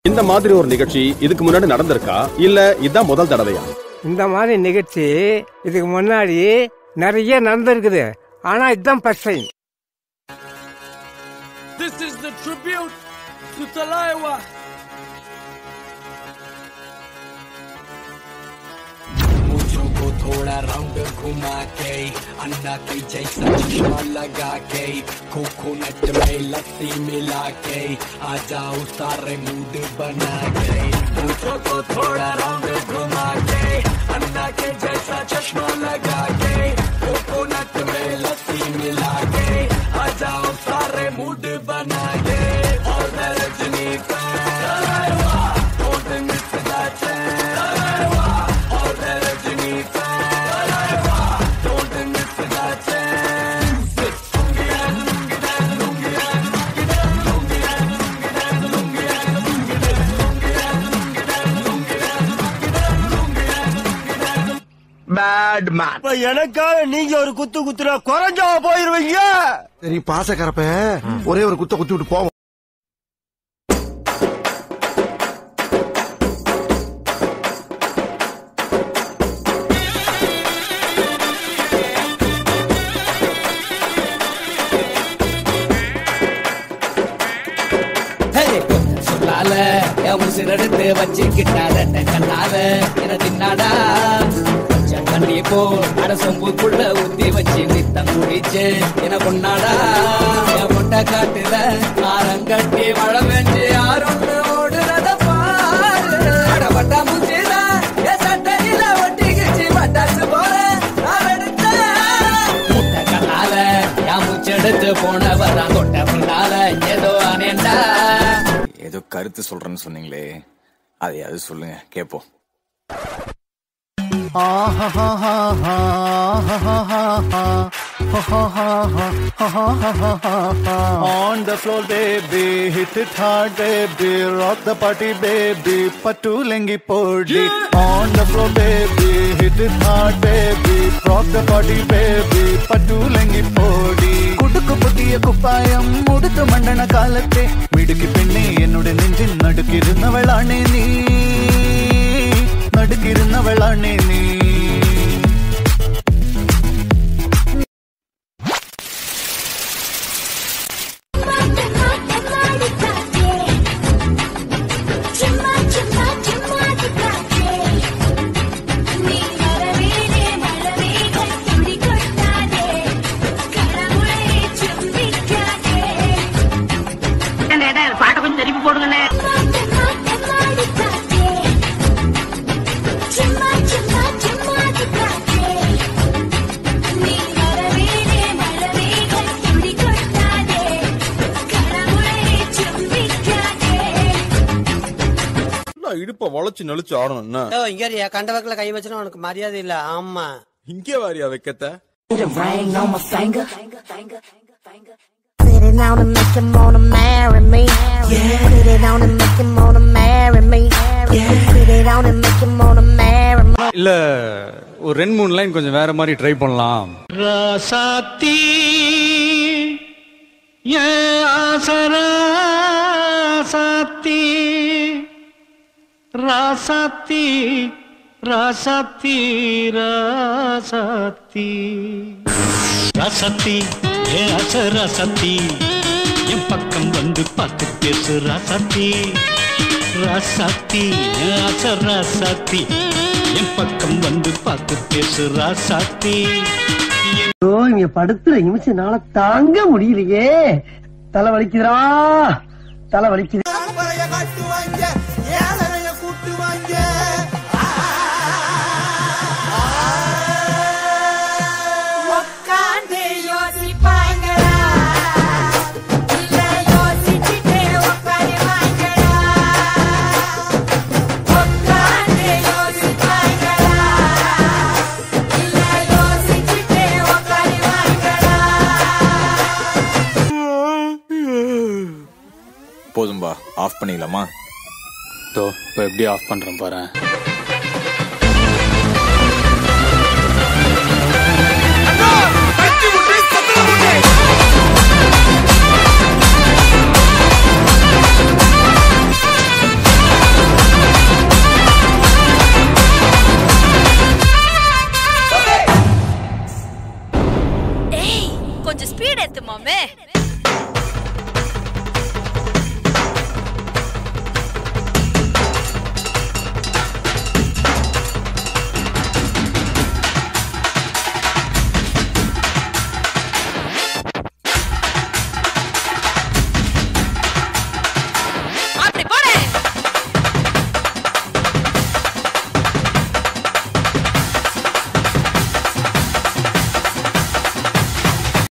இந்த மாதிரி ஒரு நிகழ்ச்சி இதுக்கு முன்னாடி நடந்திருக்கா இல்ல இதான் முதல் தடவையா இந்த மாதிரி நிகழ்ச்சி இதுக்கு முன்னாடி நிறைய நடந்திருக்குது ஆனா இதுதான் first time This is the tribute to Talaiwa. मुझो को थोड़ा राउंड घुमा के अंडा के जैसा चश्मा लगा के कोकोनट में लस्सी मिला के आ जाओ सारे मूड बना के मुझो को थोड़ा राउंड घुमा के अंडा के जैसा चश्मा लगा के कोकोनट में लस्सी मिला के आ जाओ सारे मूड बना के और मैं Rajni Don't miss that chance. All the Rajini fans. Don't miss that chance. Batman எனக்காக நீங்க ஒரு குத்து குத்துனா குறைஞ்சா போயிருவீங்க சரி பாசக்கரப்ப ஒரே ஒரு குத்த குத்தி விட்டு போவோம் சொல்லால என் உசிரெடுத்து வச்சுக்கிட்டார கண்ணால என தின்னாடா பச்சை தண்ணி போ அட சொம்புக்குள்ள ஊத்தி வச்சு நித்தம் குடிச்சு என பொண்ணாடா என் பொட்ட காட்டுல ஆரங்கட்டி மழை பெஞ்சு யாருன்னு ஓடுறத பாரு அட பட்டா மூச்சில என் சட்டையில ஒட்டிக்கிச்சு பட்டாசு போல நான் எடுத்தேன் முட்டை கண்ணால என் மூச்செடுத்து போனவதான் தொட்ட பின்னால ஏதோ அனேண்டா ஏதோ கருத்து சொல்றேன்னு சொன்னீங்களே அதையாவது சொல்லுங்க கேப்போம் On the floor, baby, hit it hard, baby, rock the party, baby, patu lengi podi. On the floor, baby, hit it hard, baby, rock the party, baby, patu lengi podi. കുടുക്കു പുതിയ കുപ്പായം മുടുത്തു മണ്ടണ കാലത്തെ മിടുക്കി പെണ്ണെ എന്നോട് നെഞ്ചിൽ നടുക്കിരുന്നവളാണേ നീ നടുക്കിരുന്നവളാണേ നീ பாட்டை கொஞ்சம் திருப்பி போடுங்கண்ணே இடுப்ப வளைச்சு நெளிச்சு ஆடணும் என்ன இங்க கண்ட வக்கல கை வச்சுனா உனக்கு மரியாதை இல்ல ஆமா இங்கே வாரியா வைக்கத்த Put it on and make him wanna marry me. Put it on and make him wanna marry me. Put it on and make him wanna marry me. இல்ல ஒரு ரெண்டு மூணு லைன் கொஞ்சம் வேற மாதிரி ட்ரை பண்ணலாம் ராசாத்தி ஏன் ஆசரா சாத்தி ராசாத்தி ராசாத்தி ராசாத்தி ராசாத்தி ஏ அச ராசாத்தி என் பக்கம் வந்து பார்த்து பேசு ராசாத்தி ராசாத்தி ஏ அச ராசாத்தி என் பக்கம் வந்து பார்த்து பேசு ராசாத்தி ஐயோ இங்க படுத்துற நிமிஷம்னால தாங்க முடியலையே தலை வலிக்குதுடா தலை வலிக்குது உக்காந்து யோசிப்பாங்களா இல்ல யோசிச்சுட்டே உட்காருவாங்களா உக்காந்து யோசிப்பாங்களா இல்ல யோசிச்சுட்டே உட்காருவாங்களா போதும்பா ஆஃப் பண்ணிக்கலாமா தோ இப்போ எப்படி ஆஃப் பண்றேன் பாரு ஆ ஸ்பீட் ஏத்து மாமே